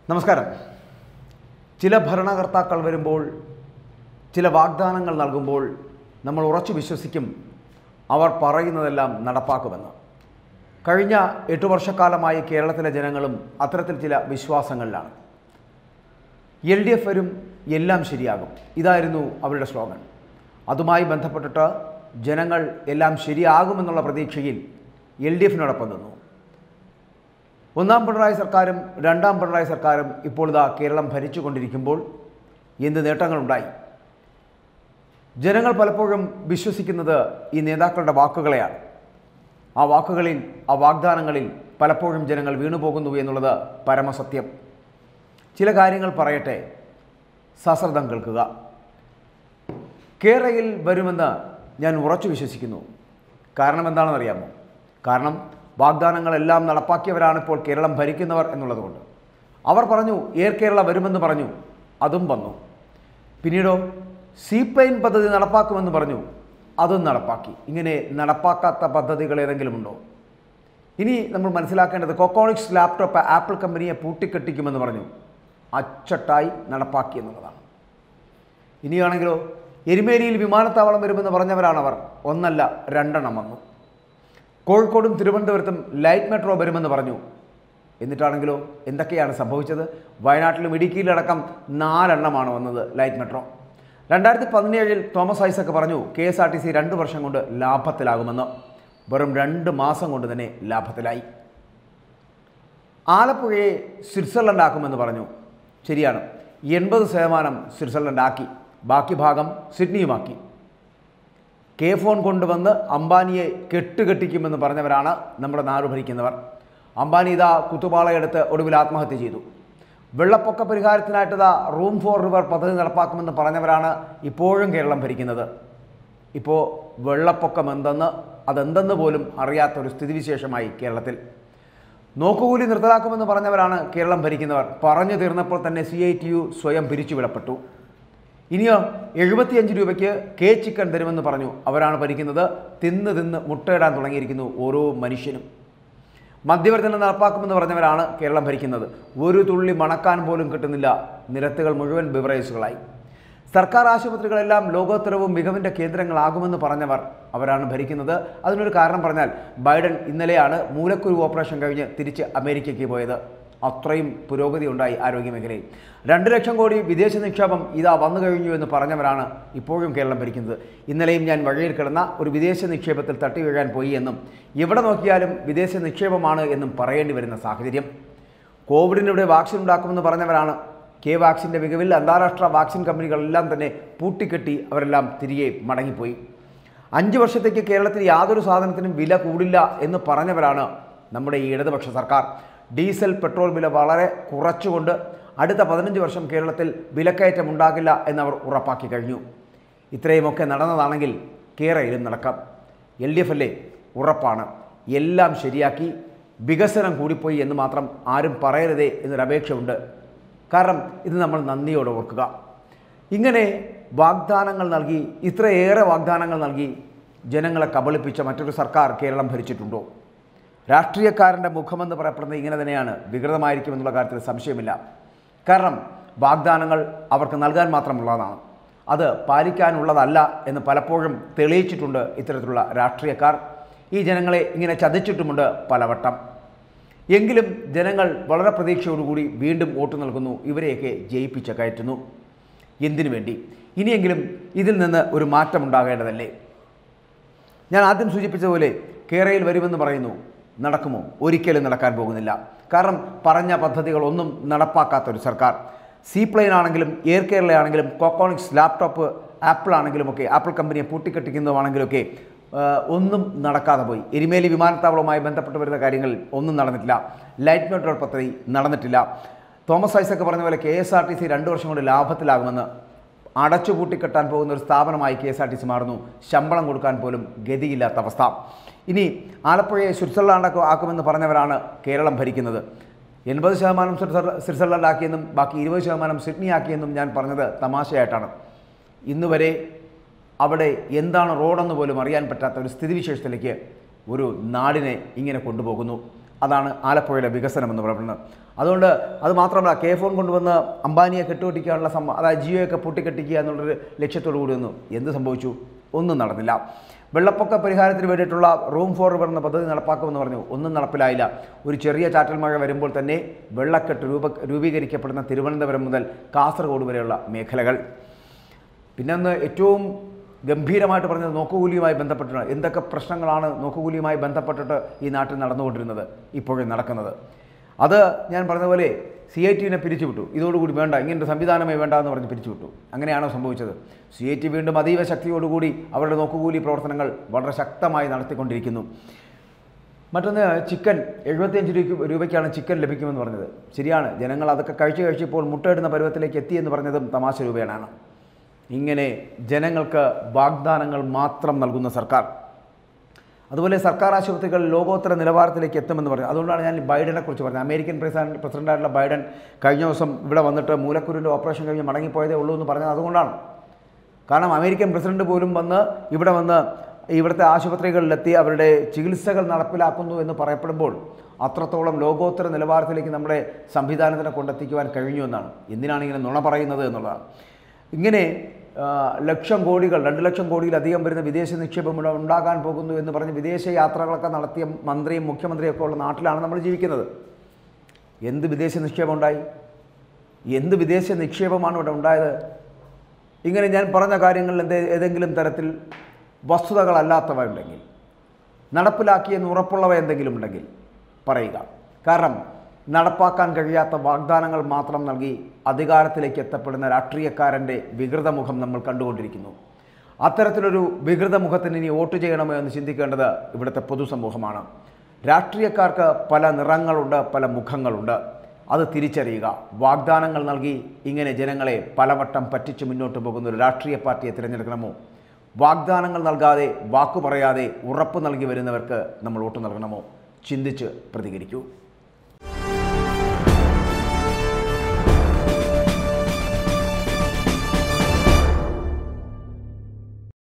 നമസ്കാരം ചില ഭരണകർത്താക്കൾ വരുമ്പോൾ ചില വാഗ്ദാനങ്ങൾ നൽകുമ്പോൾ നമ്മൾ ഉറച്ചു വിശ്വസിക്കും അവർ പറയുന്നതെല്ലാം നടപ്പാക്കുമെന്ന് കഴിഞ്ഞ എട്ട് വർഷക്കാലമായി കേരളത്തിലെ ജനങ്ങളും അത്തരത്തിൽ ചില വിശ്വാസങ്ങളിലാണ് എൽ ഡി എഫ് വരും എല്ലാം ശരിയാകും ഇതായിരുന്നു അവരുടെ സ്ലോഗൻ അതുമായി ബന്ധപ്പെട്ടിട്ട് ജനങ്ങൾ എല്ലാം ശരിയാകുമെന്നുള്ള പ്രതീക്ഷയിൽ എൽ ഡി എഫിനോടൊപ്പം നിന്നു ഒന്നാം പിണറായി സർക്കാരും രണ്ടാം പിണറായി സർക്കാരും ഇപ്പോൾ ഇതാ കേരളം ഭരിച്ചുകൊണ്ടിരിക്കുമ്പോൾ എന്ത് നേട്ടങ്ങളുണ്ടായി ജനങ്ങൾ പലപ്പോഴും വിശ്വസിക്കുന്നത് ഈ നേതാക്കളുടെ വാക്കുകളെയാണ് ആ വാക്കുകളിൽ ആ വാഗ്ദാനങ്ങളിൽ പലപ്പോഴും ജനങ്ങൾ വീണുപോകുന്നു എന്നുള്ളത് പരമസത്യം ചില കാര്യങ്ങൾ പറയട്ടെ സശ്രദ്ധം കേൾക്കുക കേരളയിൽ വരുമെന്ന് ഞാൻ ഉറച്ചു വിശ്വസിക്കുന്നു കാരണം എന്താണെന്നറിയാമോ കാരണം വാഗ്ദാനങ്ങളെല്ലാം നടപ്പാക്കിയവരാണ് ഇപ്പോൾ കേരളം ഭരിക്കുന്നവർ എന്നുള്ളതുകൊണ്ട് അവർ പറഞ്ഞു എയർ കേരള വരുമെന്ന് പറഞ്ഞു അതും വന്നു പിന്നീടോ സീപ്ലെയിൻ പദ്ധതി നടപ്പാക്കുമെന്ന് പറഞ്ഞു അതും നടപ്പാക്കി ഇങ്ങനെ നടപ്പാക്കാത്ത പദ്ധതികൾ ഏതെങ്കിലും ഉണ്ടോ ഇനി നമ്മൾ മനസ്സിലാക്കേണ്ടത് കൊക്കോണിക്സ് ലാപ്ടോപ്പ് ആപ്പിൾ കമ്പനിയെ പൂട്ടിക്കെട്ടിക്കുമെന്ന് പറഞ്ഞു അച്ചട്ടായി നടപ്പാക്കി എന്നുള്ളതാണ് ഇനിയാണെങ്കിലോ എരുമേലിയിൽ വിമാനത്താവളം വരുമെന്ന് പറഞ്ഞവരാണ് അവർ ഒന്നല്ല രണ്ടെണ്ണം വന്നു കോഴിക്കോടും തിരുവനന്തപുരത്തും ലൈറ്റ് മെട്രോ വരുമെന്ന് പറഞ്ഞു എന്നിട്ടാണെങ്കിലോ എന്തൊക്കെയാണ് സംഭവിച്ചത് വയനാട്ടിലും ഇടുക്കിയിലടക്കം നാലെണ്ണമാണ് വന്നത് ലൈറ്റ് മെട്രോ രണ്ടായിരത്തി പതിനേഴിൽ തോമസ് ഐസക്ക് പറഞ്ഞു K S R T C രണ്ട് വർഷം കൊണ്ട് ലാഭത്തിലാകുമെന്ന് വെറും രണ്ട് മാസം കൊണ്ട് തന്നെ ലാഭത്തിലായി ആലപ്പുഴയെ സ്വിറ്റ്സർലൻഡ് ആക്കുമെന്ന് പറഞ്ഞു ശരിയാണ് എൺപത് ശതമാനം സ്വിറ്റ്സർലൻഡ് ആക്കി ബാക്കി ഭാഗം സിഡ്നിയുമാക്കി കെ ഫോൺ കൊണ്ടുവന്ന് അംബാനിയെ കെട്ടുകെട്ടിക്കുമെന്ന് പറഞ്ഞവരാണ് നമ്മുടെ നാട് ഭരിക്കുന്നവർ അംബാനി ഇതാ കുത്തുപാളയെടുത്ത് ഒടുവിൽ ആത്മഹത്യ ചെയ്തു വെള്ളപ്പൊക്ക പരിഹാരത്തിനായിട്ട് ഇതാ റൂം ഫോർ റിവർ പദ്ധതി നടപ്പാക്കുമെന്ന് പറഞ്ഞവരാണ് ഇപ്പോഴും കേരളം ഭരിക്കുന്നത് ഇപ്പോൾ വെള്ളപ്പൊക്കം എന്തെന്ന് അതെന്തെന്ന് പോലും അറിയാത്ത ഒരു സ്ഥിതിവിശേഷമായി കേരളത്തിൽ നോക്കുകൂലി നിർത്തലാക്കുമെന്ന് പറഞ്ഞവരാണ് കേരളം ഭരിക്കുന്നവർ പറഞ്ഞു തീർന്നപ്പോൾ തന്നെ സി ഐ ടി യു സ്വയം പിരിച്ചുവിടപ്പെട്ടു ഇനിയോ എഴുപത്തിയഞ്ച് രൂപയ്ക്ക് കെ ചിക്കൻ തരുമെന്ന് പറഞ്ഞു അവരാണ് ഭരിക്കുന്നത് തിന്ന് തിന്ന് മുട്ടയിടാൻ തുടങ്ങിയിരിക്കുന്നു ഓരോ മനുഷ്യനും മദ്യവർദ്ധനം നടപ്പാക്കുമെന്ന് പറഞ്ഞവരാണ് കേരളം ഭരിക്കുന്നത് ഒരു തുള്ളി മണക്കാൻ പോലും കിട്ടുന്നില്ല നിരത്തുകൾ മുഴുവൻ ബിവറേജുകളായി സർക്കാർ ആശുപത്രികളെല്ലാം ലോകോത്തരവും മികവിൻ്റെ കേന്ദ്രങ്ങളാകുമെന്ന് പറഞ്ഞവർ അവരാണ് ഭരിക്കുന്നത് അതിനൊരു കാരണം പറഞ്ഞാൽ ബൈഡൻ ഇന്നലെയാണ് മൂലക്കുരു ഓപ്പറേഷൻ കഴിഞ്ഞ് തിരിച്ച് അമേരിക്കയ്ക്ക് പോയത് അത്രയും പുരോഗതി ഉണ്ടായി ആരോഗ്യമേഖലയിൽ രണ്ട് ലക്ഷം കോടി വിദേശ നിക്ഷേപം ഇതാ വന്നു കഴിഞ്ഞു എന്ന് പറഞ്ഞവരാണ് ഇപ്പോഴും കേരളം ഭരിക്കുന്നത് ഇന്നലെയും ഞാൻ വഴിയിൽ കിടന്ന ഒരു വിദേശ നിക്ഷേപത്തിൽ തട്ടി വീഴാൻ പോയി എന്നും എവിടെ നോക്കിയാലും വിദേശ നിക്ഷേപമാണ് എന്നും പറയേണ്ടി വരുന്ന സാഹചര്യം കോവിഡിനിവിടെ വാക്സിൻ ഉണ്ടാക്കുമെന്ന് പറഞ്ഞവരാണ് കെ വാക്സിൻ്റെ മികവിൽ അന്താരാഷ്ട്ര വാക്സിൻ കമ്പനികളെല്ലാം തന്നെ പൂട്ടിക്കെട്ടി അവരെല്ലാം തിരികെ മടങ്ങിപ്പോയി അഞ്ച് വർഷത്തേക്ക് കേരളത്തിൽ യാതൊരു സാധനത്തിനും വില കൂടില്ല എന്ന് പറഞ്ഞവരാണ് നമ്മുടെ ഈ ഇടതുപക്ഷ സർക്കാർ ഡീസൽ പെട്രോൾ വില വളരെ കുറച്ചുകൊണ്ട് അടുത്ത പതിനഞ്ച് വർഷം കേരളത്തിൽ വിലക്കയറ്റം ഉണ്ടാകില്ല എന്നവർ ഉറപ്പാക്കി കഴിഞ്ഞു ഇത്രയുമൊക്കെ നടന്നതാണെങ്കിൽ കേരളയിലും നടക്കാം എൽ ഡി എഫ് അല്ലേ ഉറപ്പാണ് എല്ലാം ശരിയാക്കി വികസനം കൂടിപ്പോയി എന്ന് മാത്രം ആരും പറയരുതേ എന്നൊരു അപേക്ഷയുണ്ട് കാരണം ഇത് നമ്മൾ നന്ദിയോടെ ഓർക്കുക ഇങ്ങനെ വാഗ്ദാനങ്ങൾ നൽകി ഇത്രയേറെ വാഗ്ദാനങ്ങൾ നൽകി ജനങ്ങളെ കബളിപ്പിച്ച മറ്റൊരു സർക്കാർ കേരളം ഭരിച്ചിട്ടുണ്ടോ രാഷ്ട്രീയക്കാരൻ്റെ മുഖമെന്ന് പറയപ്പെടുന്നത് ഇങ്ങനെ തന്നെയാണ് വികൃതമായിരിക്കുമെന്നുള്ള കാര്യത്തിൽ സംശയമില്ല കാരണം വാഗ്ദാനങ്ങൾ അവർക്ക് നൽകാൻ മാത്രമുള്ളതാണ് അത് പാലിക്കാനുള്ളതല്ല എന്ന് പലപ്പോഴും തെളിയിച്ചിട്ടുണ്ട് ഇത്തരത്തിലുള്ള രാഷ്ട്രീയക്കാർ ഈ ജനങ്ങളെ ഇങ്ങനെ ചതിച്ചിട്ടുമുണ്ട് പലവട്ടം എങ്കിലും ജനങ്ങൾ വളരെ പ്രതീക്ഷയോടുകൂടി വീണ്ടും വോട്ട് നൽകുന്നു ഇവരെയൊക്കെ ജയിപ്പിച്ച് കയറ്റുന്നു എന്തിനു വേണ്ടി ഇനിയെങ്കിലും ഇതിൽ നിന്ന് ഒരു മാറ്റം ഉണ്ടാകേണ്ടതല്ലേ ഞാൻ ആദ്യം സൂചിപ്പിച്ചതുപോലെ കേരളയിൽ വരുമെന്ന് പറയുന്നു നടക്കുമോ ഒരിക്കലും നടക്കാൻ പോകുന്നില്ല കാരണം പറഞ്ഞ പദ്ധതികളൊന്നും നടപ്പാക്കാത്ത ഒരു സർക്കാർ സീ പ്ലെയിൻ ആണെങ്കിലും എയർ കേരള ആണെങ്കിലും കോക്കോണിക്സ് ലാപ്ടോപ്പ് ആപ്പിൾ ആണെങ്കിലും ഒക്കെ ആപ്പിൾ കമ്പനിയെ പൂട്ടിക്കെട്ടിക്കുന്നതുമാണെങ്കിലും ഒക്കെ ഒന്നും നടക്കാതെ പോയി എരിമേലി വിമാനത്താവളവുമായി ബന്ധപ്പെട്ട് വരുന്ന കാര്യങ്ങളിൽ ഒന്നും നടന്നിട്ടില്ല ലൈറ്റ് മെട്രോ പദ്ധതി നടന്നിട്ടില്ല തോമസ് ഐസക്ക് പറഞ്ഞ പോലെ K S R T C രണ്ട് വർഷം കൊണ്ട് ലാഭത്തിലാകുമെന്ന് അടച്ചു പൂട്ടിക്കെട്ടാൻ പോകുന്ന ഒരു സ്ഥാപനമായി K S R T C മാറുന്നു ശമ്പളം കൊടുക്കാൻ പോലും ഗതിയില്ലാത്ത അവസ്ഥ ഇനി ആലപ്പുഴയെ സ്വിറ്റ്സർലാൻഡ് ആക്കുമെന്ന് പറഞ്ഞവരാണ് കേരളം ഭരിക്കുന്നത് എൺപത് ശതമാനം സ്വിറ്റ്സർ സ്വിറ്റ്സർലാൻഡ് ആക്കിയെന്നും ബാക്കി ഇരുപത് ശതമാനം സിഡ്നി ആക്കിയെന്നും ഞാൻ പറഞ്ഞത് തമാശയായിട്ടാണ് ഇന്ന് വരെ അവിടെ എന്താണ് റോഡെന്ന് പോലും അറിയാൻ പറ്റാത്ത ഒരു സ്ഥിതിവിശേഷത്തിലേക്ക് ഒരു നാടിനെ ഇങ്ങനെ കൊണ്ടുപോകുന്നു അതാണ് ആലപ്പുഴയിലെ വികസനം എന്ന് പറയുന്നത് അതുകൊണ്ട് അത് മാത്രമല്ല കെ ഫോൺ കൊണ്ടുവന്ന് അംബാനിയെ കെട്ടുകെട്ടിക്കാനുള്ള സമ്മ അതായത് ജിയോയൊക്കെ പൊട്ടിക്കെട്ടിക്കുക എന്നുള്ളൊരു ലക്ഷ്യത്തോടു കൂടി ഒന്നും എന്ത് സംഭവിച്ചു ഒന്നും നടന്നില്ല വെള്ളപ്പൊക്ക പരിഹാരത്തിന് വേണ്ടിയിട്ടുള്ള റൂം ഫോർ റിവർ എന്ന പദ്ധതി നടപ്പാക്കുമെന്ന് പറഞ്ഞു ഒന്നും നടപ്പിലായില്ല ഒരു ചെറിയ ചാറ്റൽ മഴ വരുമ്പോൾ തന്നെ വെള്ളക്കെട്ട് രൂപ രൂപീകരിക്കപ്പെടുന്ന തിരുവനന്തപുരം മുതൽ കാസർഗോഡ് വരെയുള്ള മേഖലകൾ പിന്നെ ഒന്ന് ഏറ്റവും ഗംഭീരമായിട്ട് പറഞ്ഞത് നോക്കുകൂലിയുമായി ബന്ധപ്പെട്ടിട്ട് എന്തൊക്കെ പ്രശ്നങ്ങളാണ് നോക്കുകൂലിയുമായി ബന്ധപ്പെട്ടിട്ട് ഈ നാട്ടിൽ നടന്നുകൊണ്ടിരുന്നത് ഇപ്പോഴും നടക്കുന്നത് അത് ഞാൻ പറഞ്ഞതുപോലെ സി ഐ ടിനെ പിരിച്ചുവിട്ടു ഇതോടുകൂടി വേണ്ട ഇങ്ങനൊരു സംവിധാനമേ വേണ്ട എന്ന് പറഞ്ഞ് പിരിച്ചുവിട്ടു അങ്ങനെയാണോ സംഭവിച്ചത് സി ഐ ടി വീണ്ടും അതീവ ശക്തിയോടുകൂടി അവരുടെ നോക്കുകൂലി പ്രവർത്തനങ്ങൾ വളരെ ശക്തമായി നടത്തിക്കൊണ്ടിരിക്കുന്നു മറ്റൊന്ന് ചിക്കൻ എഴുപത്തിയഞ്ച് രൂപ രൂപയ്ക്കാണ് ചിക്കൻ ലഭിക്കുമെന്ന് പറഞ്ഞത് ശരിയാണ് ജനങ്ങൾ അതൊക്കെ കഴിച്ച് കഴിച്ചപ്പോൾ മുട്ടയിടുന്ന പരുവത്തിലേക്ക് എത്തിയെന്ന് പറഞ്ഞതും തമാശ രൂപേണാണ് ഇങ്ങനെ ജനങ്ങൾക്ക് വാഗ്ദാനങ്ങൾ മാത്രം നൽകുന്ന സർക്കാർ അതുപോലെ സർക്കാർ ആശുപത്രികൾ ലോകോത്തര നിലവാരത്തിലേക്ക് എത്തുമെന്ന് പറഞ്ഞു അതുകൊണ്ടാണ് ഞാൻ ബൈഡനെ കുറിച്ച് പറഞ്ഞത് അമേരിക്കൻ പ്രസിഡന്റ് പ്രസിഡന്റായിട്ടുള്ള ബൈഡൻ കഴിഞ്ഞ ദിവസം ഇവിടെ വന്നിട്ട് മൂലക്കുരുവിൻ്റെ ഓപ്പറേഷൻ കഴിഞ്ഞ് മടങ്ങിപ്പോയതേ ഉള്ളൂ എന്ന് പറഞ്ഞത് അതുകൊണ്ടാണ് കാരണം അമേരിക്കൻ പ്രസിഡന്റ് പോലും വന്ന് ഇവിടെ വന്ന് ഇവിടുത്തെ ആശുപത്രികളിലെത്തി അവരുടെ ചികിത്സകൾ നടപ്പിലാക്കുന്നു എന്ന് പറയപ്പെടുമ്പോൾ അത്രത്തോളം ലോകോത്തര നിലവാരത്തിലേക്ക് നമ്മുടെ സംവിധാനത്തിനെ കൊണ്ടെത്തിക്കുവാൻ കഴിഞ്ഞു എന്നാണ് എന്തിനാണ് ഇങ്ങനെ നുണ പറയുന്നത് എന്നുള്ളതാണ് ഇങ്ങനെ ആ, ലക്ഷം കോടികൾ രണ്ട് ലക്ഷം കോടിയിലധികം വരുന്ന വിദേശ നിക്ഷേപം ഇവിടെ ഉണ്ടാകാൻ പോകുന്നു എന്ന് പറഞ്ഞ് വിദേശ യാത്രകളൊക്കെ നടത്തിയ മന്ത്രിയും മുഖ്യമന്ത്രിയും ഒക്കെ ഉള്ള നാട്ടിലാണ് നമ്മൾ ജീവിക്കുന്നത് എന്ത് വിദേശ നിക്ഷേപം ഉണ്ടായി എന്ത് വിദേശ നിക്ഷേപമാണ് ഇവിടെ ഉണ്ടായത് ഇങ്ങനെ ഞാൻ പറഞ്ഞ കാര്യങ്ങളിൽ എന്ത് ഏതെങ്കിലും തരത്തിൽ വസ്തുതകളല്ലാത്തവ ഉണ്ടെങ്കിൽ നടപ്പിലാക്കിയെന്ന് ഉറപ്പുള്ളവ എന്തെങ്കിലും ഉണ്ടെങ്കിൽ പറയുക കാരണം നടപ്പാക്കാൻ കഴിയാത്ത വാഗ്ദാനങ്ങൾ മാത്രം നൽകി അധികാരത്തിലേക്ക് എത്തപ്പെടുന്ന രാഷ്ട്രീയക്കാരൻ്റെ വികൃതമുഖം നമ്മൾ കണ്ടുകൊണ്ടിരിക്കുന്നു അത്തരത്തിലൊരു വികൃതമുഖത്തിന് ഇനി വോട്ട് ചെയ്യണമോ എന്ന് ചിന്തിക്കേണ്ടത് ഇവിടുത്തെ പൊതുസമൂഹമാണ് രാഷ്ട്രീയക്കാർക്ക് പല നിറങ്ങളുണ്ട് പല മുഖങ്ങളുണ്ട് അത് തിരിച്ചറിയുക വാഗ്ദാനങ്ങൾ നൽകി ഇങ്ങനെ ജനങ്ങളെ പലവട്ടം പറ്റിച്ച് മുന്നോട്ട് പോകുന്ന ഒരു രാഷ്ട്രീയ പാർട്ടിയെ തിരഞ്ഞെടുക്കണമോ വാഗ്ദാനങ്ങൾ നൽകാതെ വാക്കു പറയാതെ ഉറപ്പ് നൽകി വരുന്നവർക്ക് നമ്മൾ വോട്ട് നൽകണമോ ചിന്തിച്ച് പ്രതികരിക്കൂ